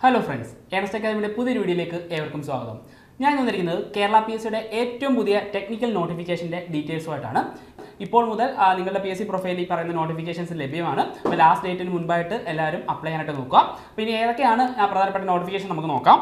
hello friends Ernest അക്കാദമിയുടെ പുതിയൊരു വീഡിയോയിലേക്ക് ഏവർക്കും സ്വാഗതം ഞാൻ വന്നിരിക്കുന്നത് കേരള പി എസ് സിയുടെ ഏറ്റവും പുതിയ ടെക്നിക്കൽ നോട്ടിഫിക്കേഷൻ്റെ ഡീറ്റെയിൽസുമായിട്ടാണ് ഇപ്പോൾ മുതൽ ആ, നിങ്ങളുടെ പി എസ് സി പ്രൊഫൈലിൽ ഈ പറയുന്ന നോട്ടിഫിക്കേഷൻസ് ലഭ്യമാണ് അപ്പോൾ ലാസ്റ്റ് ഡേറ്റിന് മുൻപായിട്ട് എല്ലാവരും അപ്ലൈ ചെയ്യാനായിട്ട് നോക്കുക പിന്നെ ഏതൊക്കെയാണ് ആ പ്രധാനപ്പെട്ട നോട്ടിഫിക്കേഷൻ നമുക്ക് നോക്കാം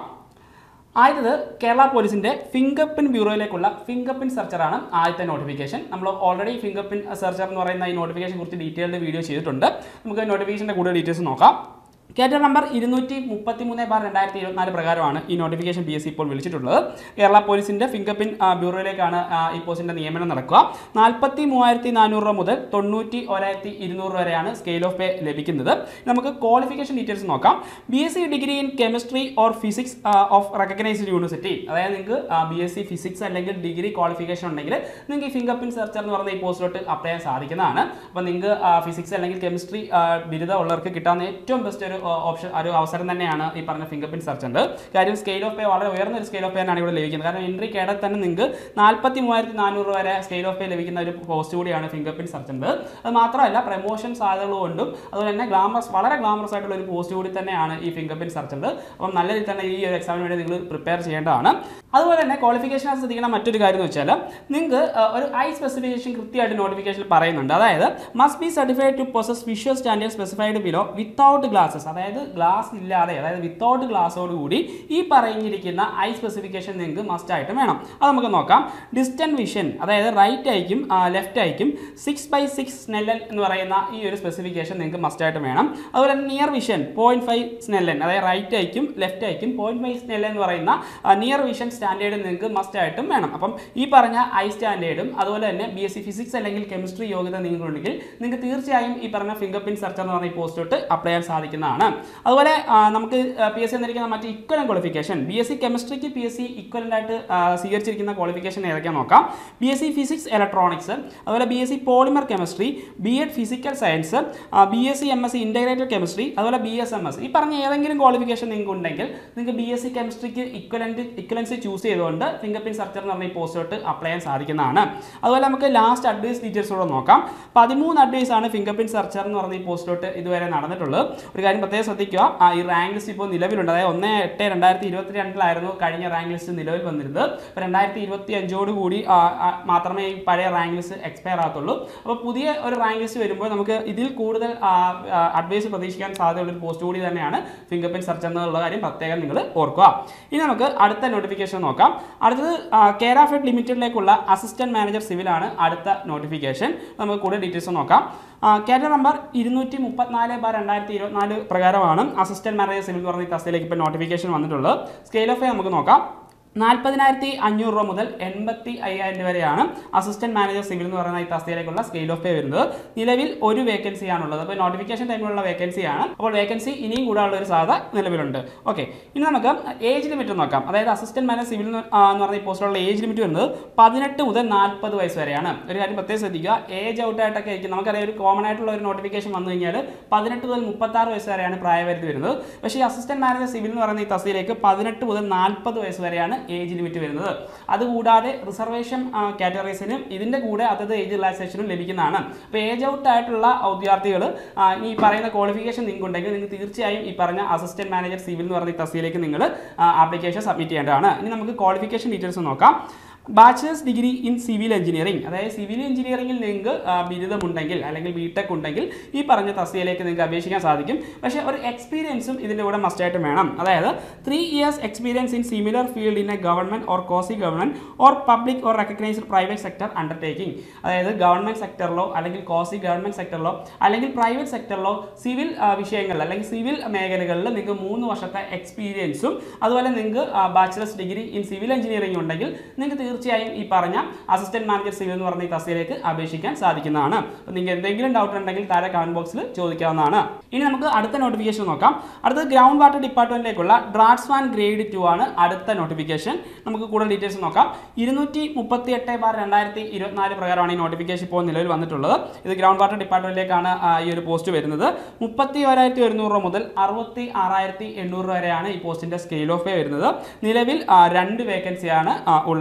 ആദ്യത് കേരള പോലീസിന്റെ ഫിംഗർ പ്രിന്റ് ബ്യൂറോയിലേക്കുള്ള ഫിംഗർ പ്രിന്റ് സെർച്ചറാണ് ആദ്യത്തെ നോട്ടിഫിക്കേഷൻ നമ്മൾ ഓൾറെഡി ഫിംഗർ പ്രിന്റ് സെർച്ചർ എന്ന് പറയുന്ന ഈ നോട്ടിഫിക്കേഷൻ കുറിച്ച് ഡീറ്റെയിൽഡ് വീഡിയോ ചെയ്തിട്ടുണ്ട് നമുക്ക് നോട്ടിഫിക്കേഷൻ്റെ കൂടുതൽ ഡീറ്റെയിൽസ് നോക്കാം കേറ്റർ നമ്പർ ഇരുന്നൂറ്റി മുപ്പത്തി മൂന്ന് ബാർ രണ്ടായിരത്തി ഇരുപത്തിനാല് പ്രകാരമാണ് ഈ നോട്ടിഫിക്കേഷൻ പി എസ് സി ഇപ്പോൾ വിളിച്ചിട്ടുള്ളത് കേരള പോലീസിന്റെ ഫിംഗർ പ്രിന്റ് ബ്യൂറോയിലേക്കാണ് ആ, ഈ പോസ്റ്റിന്റെ നിയമനം നടക്കുക നാൽപ്പത്തി മൂവായിരത്തി നാനൂറ് രൂപ മുതൽ തൊണ്ണൂറ്റി ഒരായിരത്തി ഇരുന്നൂറ് വരെയാണ് സ്കെയിൽ ഓഫ് പേ ലഭിക്കുന്നത് നമുക്ക് ക്വാളിഫിക്കേഷൻ ഡീറ്റെയിൽസ് നോക്കാം B S C degree in chemistry or physics of recognised university അതായത് നിങ്ങൾക്ക് ബി എസ് സി ഫിസിക്സ് അല്ലെങ്കിൽ ഡിഗ്രി ക്വാളിഫിക്കേഷൻ ഉണ്ടെങ്കിൽ നിങ്ങൾക്ക് ഈ ഫിംഗർ പ്രിന്റ് സെർച്ചർ എന്ന് പറയുന്ന ഈ പോസ്റ്റിലോട്ട് അപ്ലൈ ചെയ്യാൻ സാധിക്കുന്നതാണ് അപ്പോൾ നിങ്ങൾക്ക് ഫിസിക്സ് അല്ലെങ്കിൽ കെമിസ്ട്രി ബിരുദം ഉള്ളവർക്ക് കിട്ടാവുന്ന ഏറ്റവും ബെസ്റ്റ് ഒരു ഓപ്ഷൻ ഒരു അവസരം തന്നെയാണ് ഈ പറഞ്ഞ ഫിംഗർ പ്രിന്റ് സെർച്ച് ഉണ്ട് കാര്യം സ്കെയിൽ ഓഫ് പേ വളരെ ഉയർന്ന ഒരു സ്കെയിൽ ഓഫ് പേ ആണ് ഇവിടെ ലഭിക്കുന്നത് കാരണം എൻട്രി കേടൽ തന്നെ നിങ്ങൾക്ക് നാൽപ്പത്തി മൂവായിരത്തി നാനൂറ് വരെ സ്കെയിൽ ഓഫ് പേ ലഭിക്കുന്ന ഒരു പോസ്റ്റ് കൂടിയാണ് ഫിംഗർ പ്രിന്റ് സെർച്ച് ഉണ്ട് അത് മാത്രമല്ല പ്രമോഷൻ സാധ്യതകൾ കൊണ്ടും അതുപോലെ തന്നെ ഗ്ലാമറസ് വളരെ ഗ്ലാമറസ് ആയിട്ടുള്ള ഒരു പോസ്റ്റ് കൂടി തന്നെയാണ് ഈ ഫിംഗർ പ്രിന്റ് സെർച്ച് ഉണ്ട് അപ്പം നല്ല രീതിയിൽ തന്നെ ഈ ഒരു എക്സാമിന് വേണ്ടി നിങ്ങൾ പ്രിപ്പയർ ചെയ്യേണ്ടതാണ് അതുപോലെ തന്നെ ക്വാളിഫിക്കേഷൻ ശ്രദ്ധിക്കുന്ന മറ്റൊരു കാര്യം എന്ന് വെച്ചാൽ നിങ്ങൾക്ക് ഒരു ഐ സ്പെസിഫിക്കേഷൻ കൃത്യമായിട്ട് നോട്ടിഫിക്കേഷൻ പറയുന്നുണ്ട് അതായത് must be certified to possess visual standard specified below without glasses അതായത് ഗ്ലാസ് ഇല്ലാതെ അതായത് വിത്തൗട്ട് ഗ്ലാസോട് കൂടി ഈ പറഞ്ഞിരിക്കുന്ന ഐ സ്പെസിഫിക്കേഷൻ നിങ്ങൾക്ക് മസ്റ്റ് ആയിട്ട് വേണം അത് നമുക്ക് നോക്കാം ഡിസ്റ്റൻറ്റ് വിഷൻ അതായത് റൈറ്റ് ആയിരിക്കും ലെഫ്റ്റ് ആയിരിക്കും സിക്സ് ബൈ സിക്സ് സ്നെല്ലൻ എന്ന് പറയുന്ന ഈ ഒരു സ്പെസിഫിക്കേഷൻ നിങ്ങൾക്ക് മസ്റ്റ് ആയിട്ട് വേണം അതുപോലെ തന്നെ near vision point five Snellen അതായത് റൈറ്റ് ആയിരിക്കും ലെഫ്റ്റ് ആയിരിക്കും പോയിന്റ് ഫൈവ് സ്നെല്ലൻ എന്ന് പറയുന്ന നിയർ വിഷൻ സ്റ്റാൻഡേർഡ് നിങ്ങൾക്ക് മസ്റ്റ് ആയിട്ടും വേണം അപ്പം ഈ പറഞ്ഞ ഐ സ്റ്റാൻഡേർഡും അതുപോലെ തന്നെ ബി എസ് സി ഫിസിക്സ് അല്ലെങ്കിൽ കെമിസ്ട്രി യോഗ്യത നിങ്ങൾക്കുണ്ടെങ്കിൽ നിങ്ങൾക്ക് തീർച്ചയായും ഈ പറഞ്ഞ ഫിംഗർ പ്രിന്റ് സെർച്ചർ എന്ന് പറഞ്ഞ ഈ പോസ്റ്റോട്ട് അപ്ലൈ ചെയ്യാൻ സാധിക്കുന്നതാണ് അതുപോലെ ആ, നമുക്ക് പി എസ് സി എന്നിരിക്കുന്ന മറ്റ് equivalent qualification B S C കെമിസ്ട്രിക്ക് പി എസ് സി ഇക്വലൻ്റ് ആയിട്ട് ആ, സ്വീകരിച്ചിരിക്കുന്ന ക്വാളിഫിക്കേഷൻ ഏതൊക്കെയാണെന്ന് നോക്കാം B S C physics electronics അതുപോലെ B S C polymer chemistry B Ed physical science B S C M S C integrated chemistry അതുപോലെ B S M S ഈ പറഞ്ഞ ഏതെങ്കിലും ക്വാളിഫിക്കേഷൻ നിങ്ങൾക്ക് ഉണ്ടെങ്കിൽ നിങ്ങൾക്ക് ബി എസ് സി കെമിസ്ട്രിക്ക് ഇക്വലൻറ്റ് ഇക്വലൻസി ചൂസ് ചെയ്തുകൊണ്ട് ഫിംഗർ പ്രിന്റ് സർച്ചർ എന്ന് പറഞ്ഞ ഈ പോസ്റ്റോട്ട് അപ്ലൈ ചെയ്യാൻ സാധിക്കുന്നതാണ് അതുപോലെ നമുക്ക് ലാസ്റ്റ് അഡ്വൈസ് ഡീറ്റെയിൽസ് കൂടെ നോക്കാം പതിമൂന്ന് അഡ്വൈസ് ആണ് ഫിംഗർ പ്രിന്റ് സർച്ചർ എന്ന് പറഞ്ഞ ഈ പോസ്റ്റോട്ട് ഇതുവരെ നടന്നിട്ടുള്ളത് ഒരു കാര്യം പ്രത്യേകം ശ്രദ്ധിക്കുക ആ, ഈ റാങ്ക് ലിസ്റ്റ് ഇപ്പോൾ നിലവിലുണ്ട് അതായത് ഒന്ന് എട്ട് രണ്ടായിരത്തി ഇരുപത്തി രണ്ടിലായിരുന്നു കഴിഞ്ഞ റാങ്ക് ലിസ്റ്റ് നിലവിൽ വന്നിരുന്നത് അപ്പോൾ രണ്ടായിരത്തി ഇരുപത്തി അഞ്ചോട് കൂടി ആ, ആ, മാത്രമേ ഈ പഴയ റാങ്ക് ലിസ്റ്റ് എക്സ്പയർ ആകത്തുള്ളൂ അപ്പോൾ പുതിയ ഒരു റാങ്ക് ലിസ്റ്റ് വരുമ്പോൾ നമുക്ക് ഇതിൽ കൂടുതൽ അഡ്വൈസ് പ്രതീക്ഷിക്കാൻ സാധ്യതയുള്ള ഒരു പോസ്റ്റ് കൂടി തന്നെയാണ് ഫിംഗർ പ്രിന്റ് സെർച്ച് എന്നുള്ള കാര്യം പ്രത്യേകം നിങ്ങൾ ഓർക്കുക ഇനി നമുക്ക് അടുത്ത നോട്ടിഫിക്കേഷൻ നോക്കാം അടുത്തത് കെയറാഫെഡ് ലിമിറ്റഡിലേക്കുള്ള അസിസ്റ്റന്റ് മാനേജർ സിവിലാണ് അടുത്ത നോട്ടിഫിക്കേഷൻ നമുക്ക് കൂടുതൽ ഡീറ്റെയിൽസ് നോക്കാം കേരള നമ്പർ ഇരുന്നൂറ്റി മുപ്പത്തിനാല് ബാർ രണ്ടായിരത്തി ഇരുപത്തിനാല് പ്രകാരമാണ് അസിസ്റ്റന്റ് മാനേജർ സിവിൽ എന്ന് പറഞ്ഞ ഈ തസ്തിയിലേക്ക് ഇപ്പോൾ നോട്ടിഫിക്കേഷൻ വന്നിട്ടുള്ളത് സ്കെയിൽ ഓഫ് നമുക്ക് നോക്കാം നാൽപ്പതിനായിരത്തി അഞ്ഞൂറ് രൂപ മുതൽ എൺപത്തി അയ്യായിരം രൂപ വരെയാണ് അസിസ്റ്റന്റ് മാനേജർ സിവിൽ എന്ന് പറയുന്ന ഈ തസ്തിയിലേക്കുള്ള സ്കെയിൽ ഓഫ് പേ വരുന്നത് നിലവിൽ ഒരു വേക്കൻസി ആണുള്ളത് അപ്പോൾ നോട്ടിഫിക്കേഷൻ ടൈമിലുള്ള വേക്കൻസിയാണ് അപ്പോൾ വേക്കൻസി ഇനിയും കൂടാനുള്ള ഒരു സാധ്യത നിലവിലുണ്ട് ഓക്കെ ഇനി നമുക്ക് ഏജ് ലിമിറ്റ് നോക്കാം അതായത് അസിസ്റ്റന്റ് മാനേജർ സിവിൽ എന്ന് ആ, എന്ന് പറഞ്ഞ ഈ പോസ്റ്റിലുള്ള ഏജ് ലിമിറ്റ് വരുന്നത് പതിനെട്ട് മുതൽ നാൽപ്പത് വയസ്സ് വരെയാണ് ഒരു കാര്യം പ്രത്യേകം ശ്രദ്ധിക്കുക ഏജ് ഔട്ട് ആയിട്ടൊക്കെ ആയിരിക്കും നമുക്കറിയാം ഒരു കോമൺ ആയിട്ടുള്ള ഒരു നോട്ടിഫിക്കേഷൻ വന്നു കഴിഞ്ഞാൽ പതിനെട്ട് മുതൽ മുപ്പത്താറ് വയസ്സ് വരെയാണ് പ്രായപരിധി വരുന്നത് പക്ഷേ ഈ അസിസ്റ്റന്റ് മാനേജർ സിവിൽ എന്ന് പറയുന്ന ഈ തസ്തിയിലേക്ക് പതിനെട്ട് മുതൽ നാൽപ്പത് വയസ്സ് വരെയാണ് ഏജ് ലിമിറ്റ് വരുന്നത് അതുകൂടാതെ റിസർവേഷൻ കാറ്റഗറീസിനും ഇതിന്റെ കൂടെ അതത് ഏജ് റിലാക്സേഷനും ലഭിക്കുന്നതാണ് അപ്പോൾ ഏജ് ഔട്ട് ആയിട്ടുള്ള ഉദ്യോഗാർത്ഥികൾ ഈ പറയുന്ന ക്വാളിഫിക്കേഷൻ നിങ്ങൾക്ക് ഉണ്ടെങ്കിൽ നിങ്ങൾക്ക് തീർച്ചയായും ഈ പറഞ്ഞ അസിസ്റ്റന്റ് മാനേജർ സിവിൽ എന്ന് പറയുന്ന ഈ തസ്തിയിലേക്ക് നിങ്ങൾ ആപ്ലിക്കേഷൻ സബ്മിറ്റ് ചെയ്യേണ്ടതാണ് ഇനി നമുക്ക് ക്വാളിഫിക്കേഷൻ ഡീറ്റെയിൽസ് നോക്കാം bachelor's degree in civil engineering അതായത് സിവിൽ എഞ്ചിനീയറിംഗിൽ നിങ്ങൾക്ക് ആ, ബിരുദമുണ്ടെങ്കിൽ അല്ലെങ്കിൽ ബിടെക് ഉണ്ടെങ്കിൽ ഈ പറഞ്ഞ തസ്തികയിലേക്ക് നിങ്ങൾക്ക് അപേക്ഷിക്കാൻ സാധിക്കും പക്ഷേ ഒരു എക്സ്പീരിയൻസും ഇതിൻ്റെ കൂടെ മസ്റ്റായിട്ട് വേണം അതായത് three years experience in similar field in a government or quasi government or public or recognised private sector undertaking അതായത് ഗവൺമെൻറ് സെക്ടറിലോ അല്ലെങ്കിൽ കോസി ഗവൺമെൻറ് സെക്ടറിലോ അല്ലെങ്കിൽ പ്രൈവറ്റ് സെക്ടറിലോ സിവിൽ വിഷയങ്ങളിൽ അല്ലെങ്കിൽ സിവിൽ മേഖലകളിൽ നിങ്ങൾക്ക് മൂന്ന് വർഷത്തെ എക്സ്പീരിയൻസും അതുപോലെ നിങ്ങൾക്ക് bachelor's degree in civil engineering ഉണ്ടെങ്കിൽ നിങ്ങൾക്ക് തീർച്ചയായും ഈ പറഞ്ഞ അസിസ്റ്റന്റ് മാനേജർ സിവിൽ എന്ന് പറഞ്ഞ ഈ തസ്തിയിലേക്ക് അപേക്ഷിക്കാൻ സാധിക്കുന്നതാണ് അപ്പോൾ നിങ്ങൾക്ക് എന്തെങ്കിലും ഡൗട്ട് ഉണ്ടെങ്കിൽ താഴെ കമന്റ് ബോക്സിൽ ചോദിക്കാവുന്നതാണ് ഇനി നമുക്ക് അടുത്ത നോട്ടിഫിക്കേഷൻ നോക്കാം അടുത്തത് ഗ്രൗണ്ട് വാട്ടർ ഡിപ്പാർട്ട്മെന്റിലേക്കുള്ള ഡ്രാഫ്റ്റ്സ്മാൻ ഗ്രേഡ് ടു ആണ് അടുത്ത നോട്ടിഫിക്കേഷൻ നമുക്ക് കൂടുതൽ ഡീറ്റെയിൽസ് നോക്കാം ഇരുന്നൂറ്റി മുപ്പത്തി എട്ട് ബാർ രണ്ടായിരത്തി ഇരുപത്തിനാല് പ്രകാരമാണ് ഈ നോട്ടിഫിക്കേഷൻ ഇപ്പോൾ നിലവിൽ വന്നിട്ടുള്ളത് ഇത് ഗ്രൗണ്ട് വാട്ടർ ഡിപ്പാർട്ട്മെന്റിലേക്കാണ് ആ, ഈ ഒരു പോസ്റ്റ് വരുന്നത് മുപ്പത്തി ഒരായിരത്തി ഒരുന്നൂറ് രൂപ മുതൽ അറുപത്തി ആറായിരത്തി എണ്ണൂറ് രൂപ വരെയാണ് ഈ പോസ്റ്റിന്റെ സ്കെയിൽ ഓഫ് പേ വരുന്നത് നിലവിൽ ആ, രണ്ട് വേക്കൻസിയാണ് ഉള്ളത്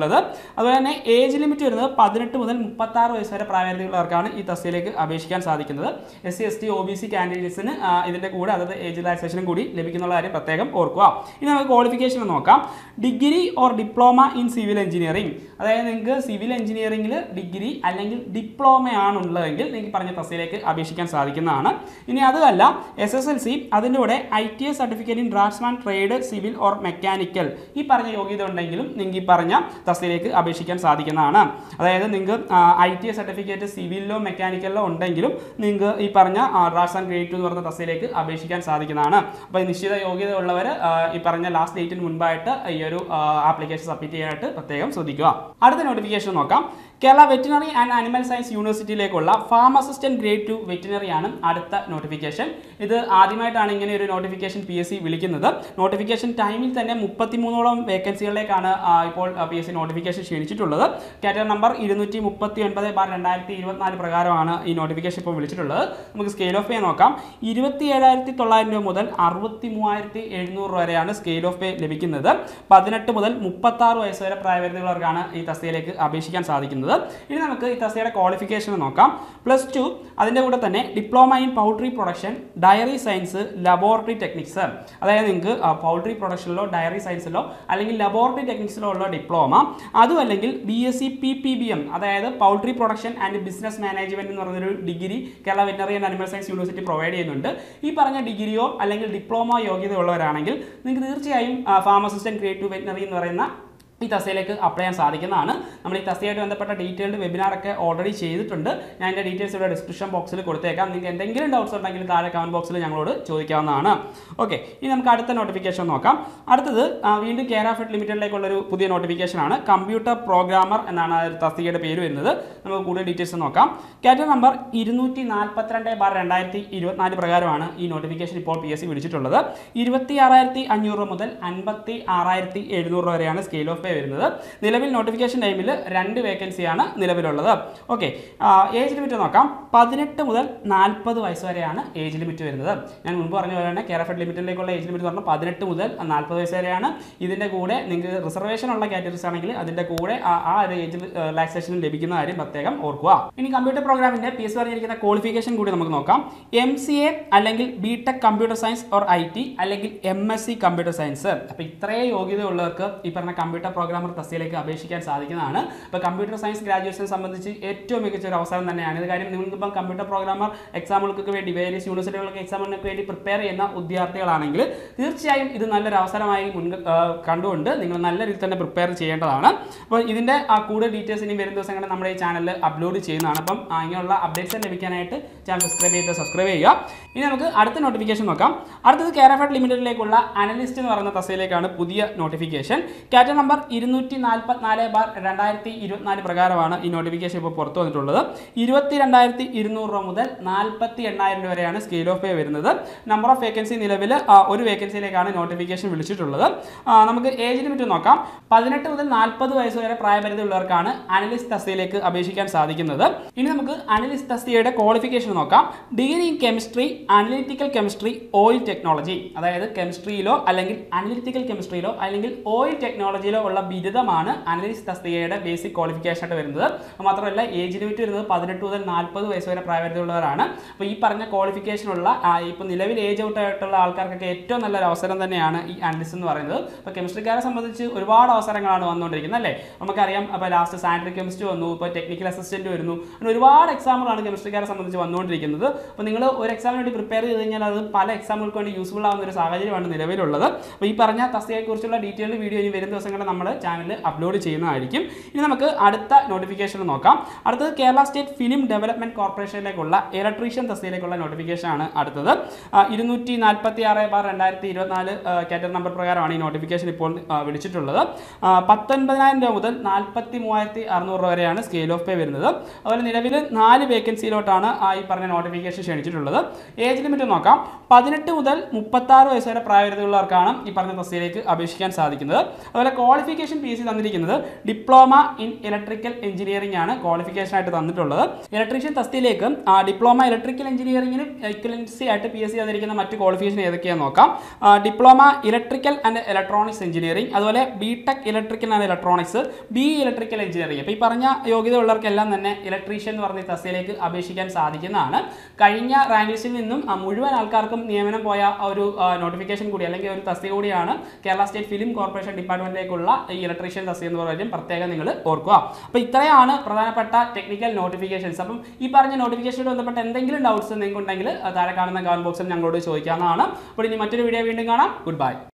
അതുപോലെ തന്നെ ഏജ് ലിമിറ്റ് വരുന്നത് പതിനെട്ട് മുതൽ മുപ്പത്തി ആറ് വയസ്സ് വരെ പ്രായപരിധിയുള്ളവർക്കാണ് ഈ തസ്തിയിലേക്ക് അപേക്ഷിക്കാൻ സാധിക്കുന്നത് S C S T O B C കാൻഡിഡേറ്റ്സിന് ഇതിൻ്റെ കൂടെ അതായത് ഏജ് റിലാക്സേഷനും കൂടി ലഭിക്കുന്നുള്ള കാര്യം പ്രത്യേകം ഓർക്കുക ഇനി നമുക്ക് ക്വാളിഫിക്കേഷൻ നോക്കാം degree or diploma in civil engineering അതായത് നിങ്ങൾക്ക് സിവിൽ എഞ്ചിനീയറിംഗിൽ ഡിഗ്രി അല്ലെങ്കിൽ ഡിപ്ലോമയാണ് ഉള്ളതെങ്കിൽ നിങ്ങൾക്ക് പറഞ്ഞ തസ്തിയിലേക്ക് അപേക്ഷിക്കാൻ സാധിക്കുന്നതാണ് ഇനി അതുമല്ല എസ് എസ് എൽ സി അതിൻ്റെ കൂടെ I T S certificate in draftsman trade civil or mechanical ഈ പറഞ്ഞ യോഗ്യത ഉണ്ടെങ്കിലും നിങ്ങൾക്ക് ഈ പറഞ്ഞ തസ്തിയിലേക്ക് അപേക്ഷിക്കാൻ സാധിക്കുന്നതാണ് അതായത് നിങ്ങൾക്ക് ഐ ടി എസ് സർട്ടിഫിക്കറ്റ് സിവിലിലോ മെക്കാനിക്കലിലോ ഉണ്ടെങ്കിലും നിങ്ങൾക്ക് ഈ പറഞ്ഞ ഡ്രാഫ്റ്റ്സ് ആൻഡ് ഗ്രേഡ് ടു എന്ന് പറഞ്ഞ തസ്തിയിലേക്ക് അപേക്ഷിക്കാൻ സാധിക്കുന്നതാണ് അപ്പോൾ ഈ നിശ്ചിത യോഗ്യത ഉള്ളവർ ഈ പറഞ്ഞ ലാസ്റ്റ് ഡേറ്റിന് മുൻപായിട്ട് ഈ ഒരു ആപ്ലിക്കേഷൻ സബ്മിറ്റ് ചെയ്യാനായിട്ട് പ്രത്യേകം ശ്രദ്ധിക്കുക അടുത്ത നോട്ടിഫിക്കേഷൻ നോക്കാം Kerala veterinary and animal science യൂണിവേഴ്സിറ്റിയിലേക്കുള്ള farm assistant grade two veterinary ആണ് അടുത്ത നോട്ടിഫിക്കേഷൻ ഇത് ആദ്യമായിട്ടാണ് ഇങ്ങനെ ഒരു നോട്ടിഫിക്കേഷൻ പി എസ് സി വിളിക്കുന്നത് നോട്ടിഫിക്കേഷൻ ടൈമിൽ തന്നെ മുപ്പത്തിമൂന്നോളം വേക്കൻസികളിലേക്കാണ് ആ, ഇപ്പോൾ പി എസ് സി നോട്ടിഫിക്കേഷൻ ക്ഷണിച്ചിട്ടുള്ളത് കാറ്റഗറി നമ്പർ ഇരുന്നൂറ്റി മുപ്പത്തി ഒൻപത് ബാർ രണ്ടായിരത്തി ഇരുപത്തിനാല് പ്രകാരമാണ് ഈ നോട്ടിഫിക്കേഷൻ ഇപ്പോൾ വിളിച്ചിട്ടുള്ളത് നമുക്ക് സ്കെയിൽ ഓഫ് പേ നോക്കാം ഇരുപത്തി ഏഴായിരത്തി തൊള്ളായിരം രൂപ മുതൽ അറുപത്തി മൂവായിരത്തി എഴുന്നൂറ് വരെയാണ് സ്കെയിൽ ഓഫ് പേ ലഭിക്കുന്നത് പതിനെട്ട് മുതൽ മുപ്പത്തി ആറ് വയസ്സ് വരെ പ്രായപരിധിയുള്ളവർക്കാണ് ഈ തസ്തികയിലേക്ക് അപേക്ഷിക്കാൻ സാധിക്കുന്നത് ഇനി നമുക്ക് ഈ തസ്തികയുടെ ക്വാളിഫിക്കേഷൻ നോക്കാം പ്ലസ് ടു അതിൻ്റെ കൂടെ തന്നെ diploma in poultry production dairy science laboratory techniques അതായത് നിങ്ങൾക്ക് പൗൾട്രി പ്രൊഡക്ഷനിലോ ഡയറി സയൻസിലോ അല്ലെങ്കിൽ ലബോറട്ടറി ടെക്നിക്സിലോ ഉള്ള ഡിപ്ലോമ അതും അല്ലെങ്കിൽ B S C P P B M അതായത് poultry production and business management എന്ന് പറയുന്നൊരു degree Kerala veterinary and animal science university provide ചെയ്യുന്നുണ്ട് ഈ പറഞ്ഞ ഡിഗ്രിയോ അല്ലെങ്കിൽ ഡിപ്ലോമ യോഗ്യത ഉള്ളവരാണെങ്കിൽ നിങ്ങൾക്ക് തീർച്ചയായും farm assistant grade two veterinary എന്ന് പറയുന്ന ഈ തസ്തിയിലേക്ക് അപ്ലൈ ചെയ്യാൻ സാധിക്കുന്നതാണ് നമ്മൾ ഈ തസ്തിയായിട്ട് ബന്ധപ്പെട്ട ഡീറ്റെയിൽഡ് വെബിനാറൊക്കെ ഓൾറെഡി ചെയ്തിട്ടുണ്ട് ഞാൻ എൻ്റെ ഡീറ്റെയിൽസ് ഇവിടെ ഡിസ്ക്രിപ്ഷൻ ബോക്സിൽ കൊടുത്തേക്കാം നിങ്ങൾക്ക് എന്തെങ്കിലും ഡൗട്ട്സ് ഉണ്ടെങ്കിൽ താഴെ കമൻറ്റ് ബോക്സിൽ ഞങ്ങളോട് ചോദിക്കാവുന്നതാണ് ഓക്കെ ഇനി നമുക്ക് അടുത്ത നോട്ടിഫിക്കേഷൻ നോക്കാം അടുത്തത് ആ, വീണ്ടും കെയർ ഓഫ് എഡ് ലിമിറ്റഡിലേക്കുള്ളൊരു പുതിയ നോട്ടിഫിക്കേഷൻ ആണ് കമ്പ്യൂട്ടർ പ്രോഗ്രാമർ എന്നാണ് ആ ഒരു തസ്തികയുടെ പേര് വരുന്നത് നമുക്ക് കൂടുതൽ ഡീറ്റെയിൽസ് നോക്കാം കാറ്റഗറി നമ്പർ ഇരുന്നൂറ്റി നാൽപ്പത്തിരണ്ട് ബാർ രണ്ടായിരത്തി ഇരുപത്തിനാല് പ്രകാരമാണ് ഈ നോട്ടിഫിക്കേഷൻ ഇപ്പോൾ പി എസ് സി വിളിച്ചിട്ടുള്ളത് ഇരുപത്തി ആറായിരത്തി അഞ്ഞൂറ് മുതൽ അൻപത്തി ആറായിരത്തി എഴുന്നൂറ് വരെയാണ് സ്കെയിൽ ഓഫ് പേ വരുന്നത് നിലവിൽ നോട്ടിഫിക്കേഷൻ ടൈമിൽ രണ്ട് വേക്കൻസിയാണ് നിലവിലുള്ളത് ഓക്കെ ഏജ് ലിമിറ്റ് നോക്കാം പതിനെട്ട് മുതൽ നാൽപ്പത് വയസ്സ് വരെയാണ് ഏജ് ലിമിറ്റ് വരുന്നത് ഞാൻ മുൻപ് പറഞ്ഞ പോലെ തന്നെ കെയർ ഓഫ് ലിമിറ്റിലേക്കുള്ള ഏജ് ലിമിറ്റ് പറഞ്ഞാൽ പതിനെട്ട് മുതൽ നാൽപ്പത് വയസ്സ് വരെയാണ് ഇതിൻ്റെ കൂടെ നിങ്ങൾക്ക് റിസർവേഷൻ ഉള്ള കാറ്റഗറീസ് ആണെങ്കിൽ അതിൻ്റെ കൂടെ ആ ആ ഒരു ഏജ് റിലാക്സേഷൻ ലഭിക്കുന്ന കാര്യം പ്രത്യേകം ഓർക്കുക ഇനി കമ്പ്യൂട്ടർ പ്രോഗ്രാമിൻ്റെ പി എസ് പറഞ്ഞിരിക്കുന്ന ക്വാളിഫിക്കേഷൻ കൂടി നമുക്ക് നോക്കാം എം സി എ അല്ലെങ്കിൽ B tech computer science or I T അല്ലെങ്കിൽ M S C computer science അപ്പോൾ ഇത്രയും യോഗ്യതയുള്ളവർക്ക് ഈ പറഞ്ഞ കമ്പ്യൂട്ടർ പ്രോഗ്രാമർ തസ്തിയിലേക്ക് അപേക്ഷിക്കാൻ സാധിക്കുന്നതാണ് അപ്പോൾ കമ്പ്യൂട്ടർ സയൻസ് ഗ്രാജുവേഷനെ സംബന്ധിച്ച് ഏറ്റവും മികച്ച ഒരു അവസരം തന്നെയാണ് ഇത് കാര്യം നിങ്ങൾക്കിപ്പം കമ്പ്യൂട്ടർ പ്രോഗ്രാമർ എക്സാമുകൾക്ക് വേണ്ടി വേരിയസ് യൂണിവേഴ്സിറ്റികൾക്ക് എക്സാമുകൾക്ക് വേണ്ടി പ്രിപ്പയർ ചെയ്യുന്ന വിദ്യാർത്ഥികളാണെങ്കിൽ തീർച്ചയായും ഇത് നല്ലൊരു അവസരമായി മുൻ കണ്ടുകൊണ്ട് നിങ്ങൾ നല്ല രീതിയിൽ തന്നെ പ്രിപ്പയർ ചെയ്യേണ്ടതാണ് അപ്പോൾ ഇതിൻ്റെ ആ കൂടുതൽ ഡീറ്റെയിൽസ് ഇനി വരും ദിവസങ്ങളിൽ നമ്മുടെ ഈ ചാനലിൽ അപ്ലോഡ് ചെയ്യുന്നതാണ് അപ്പം ആ, ഇങ്ങനെയുള്ള അപ്ഡേറ്റ്സ് ലഭിക്കാനായിട്ട് ചാനൽ സബ്സ്ക്രൈബ് ചെയ്ത് സബ്സ്ക്രൈബ് ചെയ്യുക ഇനി നമുക്ക് അടുത്ത നോട്ടിഫിക്കേഷൻ നോക്കാം അടുത്തത് കെയർഫഡ് ലിമിറ്റഡിലേക്കുള്ള അനലിസ്റ്റ് എന്ന് പറയുന്ന തസ്തിയിലേക്കാണ് പുതിയ നോട്ടിഫിക്കേഷൻ കാറ്റഗറി നമ്പർ ഇരുന്നൂറ്റി നാൽപ്പത്തിനാല് ബാർ രണ്ടായിരത്തി ഇരുപത്തിനാല് പ്രകാരമാണ് ഈ നോട്ടിഫിക്കേഷൻ ഇപ്പോൾ പുറത്തു വന്നിട്ടുള്ളത് ഇരുപത്തി രണ്ടായിരത്തി ഇരുന്നൂറ് രൂപ മുതൽ നാൽപ്പത്തി എണ്ണായിരം രൂപ വരെയാണ് സ്കെയിൽ ഓഫ് പേ വരുന്നത് നമ്പർ ഓഫ് വേക്കൻസി നിലവിൽ ആ, ഒരു വേക്കൻസിയിലേക്കാണ് നോട്ടിഫിക്കേഷൻ വിളിച്ചിട്ടുള്ളത് ആ, നമുക്ക് ഏജ് ലിമിറ്റ് നോക്കാം പതിനെട്ട് മുതൽ നാൽപ്പത് വയസ്സ് വരെ പ്രായപരിധി ഉള്ളവർക്കാണ് അനലിസ്റ്റ് തസ്തിയിലേക്ക് അപേക്ഷിക്കാൻ സാധിക്കുന്നത് ഇനി നമുക്ക് അനലിസ്റ്റ് തസ്തികയുടെ ക്വാളിഫിക്കേഷൻ നോക്കാം degree in chemistry analytical chemistry oil technology അതായത് കെമിസ്ട്രിയിലോ അല്ലെങ്കിൽ അനലിറ്റിക്കൽ കെമിസ്ട്രിയിലോ അല്ലെങ്കിൽ ഓയിൽ ടെക്നോളജിയിലോ ഉള്ള ബിരുദമാണ് അനലിസ്റ്റ് തസ്തികയുടെ ബേസിക് ക്വാളിഫിക്കേഷൻ ആയിട്ട് വരുന്നത് അത് മാത്രമല്ല ഏജ് ലിമിറ്റ് വരുന്നത് പതിനെട്ട് മുതൽ നാൽപ്പത് വയസ്സ് വരെ പ്രായപരിധിയുള്ളവരാണ് അപ്പോൾ ഈ പറഞ്ഞ ക്വാളിഫിക്കേഷനുള്ള ഇപ്പോൾ നിലവിൽ ഏജ് ഔട്ട് ആയിട്ടുള്ള ആൾക്കാർക്കൊക്കെ ഏറ്റവും നല്ലൊരു അവസരം തന്നെയാണ് ഈ അനലിസ്റ്റ് എന്ന് പറയുന്നത് അപ്പോൾ കെമിസ്ട്രിക്കാരെ സംബന്ധിച്ച് ഒരുപാട് അവസരങ്ങളാണ് വന്നുകൊണ്ടിരിക്കുന്നത് അല്ലേ നമുക്കറിയാം അപ്പോൾ ലാസ്റ്റ് സാനിറ്ററി കെമിസ്ട്രി വന്നു ഇപ്പോൾ ടെക്നിക്കൽ അസിസ്റ്റന്റ് വരുന്നു അങ്ങനെ ഒരുപാട് എക്സാമുകളാണ് കെമിസ്ട്രിക്കാരെ സംബന്ധിച്ച് വന്നുകൊണ്ടിരിക്കുന്നത് അപ്പോൾ നിങ്ങൾ ഒരു എക്സാമിന് വേണ്ടി പ്രിപ്പയർ ചെയ്ത് കഴിഞ്ഞാൽ അത് പല എക്സാമുകൾക്ക് വേണ്ടി യൂസ്ഫുൾ ആവുന്ന ഒരു സാഹചര്യമാണ് നിലവിലുള്ളത് അപ്പോൾ ഈ പറഞ്ഞ തസ്തികയെക്കുറിച്ചുള്ള ഡീറ്റെയിൽഡ് വീഡിയോ ഇനി വരും ദിവസങ്ങളിൽ നമ്മൾ ചാനലിൽ അപ്ലോഡ് ചെയ്യുന്നതായിരിക്കും ഇനി നമുക്ക് അടുത്ത നോട്ടിഫിക്കേഷൻ നോക്കാം അടുത്തത് കേരള സ്റ്റേറ്റ് ഫിലിം ഡെവലപ്മെന്റ് കോർപ്പറേഷനിലേക്കുള്ള ഇലക്ട്രീഷ്യൻ തസ്തികയിലേക്കുള്ള നോട്ടിഫിക്കേഷൻ ആണ് അടുത്തത് ഇരുന്നൂറ്റി നാൽപ്പത്തി ആറ് ബാർ രണ്ടായിരത്തി ഇരുപത്തിനാല് കാറ്റഗറി നമ്പർ പ്രകാരമാണ് ഈ നോട്ടിഫിക്കേഷൻ ഇപ്പോൾ ആ, വിളിച്ചിട്ടുള്ളത് ആ, പത്തൊൻപതിനായിരം രൂപ മുതൽ നാൽപ്പത്തി മൂവായിരത്തി അറുന്നൂറ് രൂപ വരെയാണ് സ്കെയിൽ ഓഫ് പേ വരുന്നത് അതുപോലെ നിലവിൽ നാല് വേക്കൻസിയിലോട്ടാണ് ആ ഈ പറഞ്ഞ നോട്ടിഫിക്കേഷൻ ക്ഷണിച്ചിട്ടുള്ളത് ഏജ് ലിമിറ്റ് നോക്കാം പതിനെട്ട് മുതൽ മുപ്പത്താറ് വയസ്സ് വരെ പ്രായപരിധിയുള്ളവർക്കാണ് ഈ പറഞ്ഞ തസ്തിയിലേക്ക് അപേക്ഷിക്കാൻ സാധിക്കുന്നത് അതുപോലെ qualification qualification P S C തന്നിരിക്കുന്നത് ഡിപ്ലോമ ഇൻ ഇലക്ട്രിക്കൽ എഞ്ചിനീയറിംഗ് ആണ് ക്വാളിഫിക്കേഷൻ ആയിട്ട് തന്നിട്ടുള്ളത് ഇലക്ട്രീഷ്യൻ തസ്തിയിലേക്ക് ആ, ഡിപ്ലോമ ഇലക്ട്രിക്കൽ എഞ്ചിനീയറിംഗിന് ഇക്വലൻസി ആയിട്ട് പി എസ് സി തന്നിരിക്കുന്ന മറ്റ് ക്വാളിഫിക്കേഷൻ ഏതൊക്കെയാണെന്ന് നോക്കാം ആ, diploma electrical and electronics engineering അതുപോലെ B tech electrical and electronics B electrical engineering അപ്പോൾ ഈ പറഞ്ഞ യോഗ്യത ഉള്ളവർക്കെല്ലാം തന്നെ ഇലക്ട്രീഷ്യൻ എന്ന് പറഞ്ഞ ഈ തസ്തിയിലേക്ക് അപേക്ഷിക്കാൻ സാധിക്കുന്നതാണ് കഴിഞ്ഞ റാങ്ക് ലിസ്റ്റിൽ നിന്നും ആ, മുഴുവൻ ആൾക്കാർക്കും നിയമനം പോയ ആ ഒരു നോട്ടിഫിക്കേഷൻ കൂടി അല്ലെങ്കിൽ ഒരു തസ്തിക കൂടിയാണ് കേരള സ്റ്റേറ്റ് ഫിലിം കോർപ്പറേഷൻ ഡിപ്പാർട്ട്മെന്റിലേക്കുള്ള ഈ ഇലക്ട്രീഷ്യൻ തസ്തിക എന്ന് പറയുന്നത് പ്രത്യേകം നിങ്ങൾ ഓർക്കുക അപ്പോൾ ഇത്രയാണ് പ്രധാനപ്പെട്ട ടെക്നിക്കൽ നോട്ടിഫിക്കേഷൻസ് അപ്പം ഈ പറഞ്ഞ നോട്ടിഫിക്കേഷനോട് ബന്ധപ്പെട്ട എന്തെങ്കിലും ഡൗട്ട്സ് നിങ്ങൾക്ക് ഉണ്ടെങ്കിൽ താഴെ കാണുന്ന കമന്റ് ബോക്സിൽ ഞങ്ങളോട് ചോദിക്കാവുന്നതാണ് അപ്പോൾ ഇനി മറ്റൊരു വീഡിയോ വീണ്ടും കാണാം ഗുഡ് ബൈ